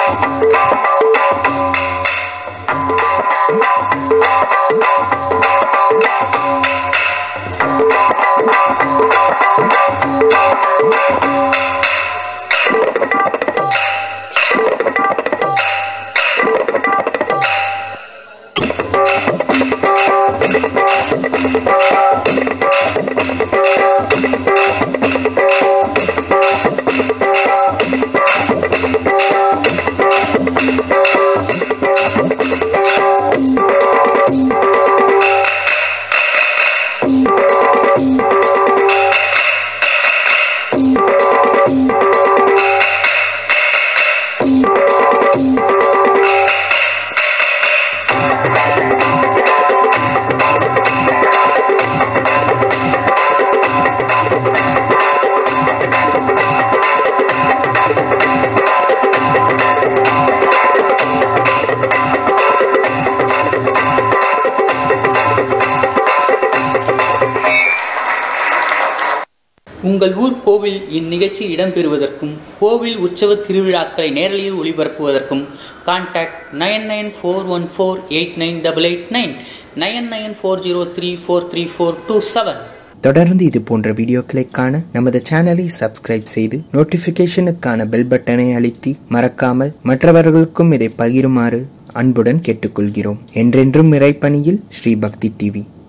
உங்கள் ஊர் கோவில் இந்நிகழ்ச்சி இடம்பெறுவதற்கும் கோவில் உற்சவ திருவிழாக்களை நேரலையில் ஒளிபரப்புவதற்கும் contact nine nine four one four eight nine double eight nine nine nine four zero three four three four two seven தொடர்ந்து இது போன்ற வீடியோக்களை காண நமது சேனலை சப்ஸ்கிரைப் செய்து நோட்டிபிகேஷனுக்கான பெல் பட்டனை அழுத்தி மறக்காமல் மற்றவர்களுக்கும் இதை பகிருமாறு அன்புடன் கேட்டுக்கொள்கிறோம் என்றென்றும் இறைப்பணியில் ஸ்ரீ பக்தி டிவி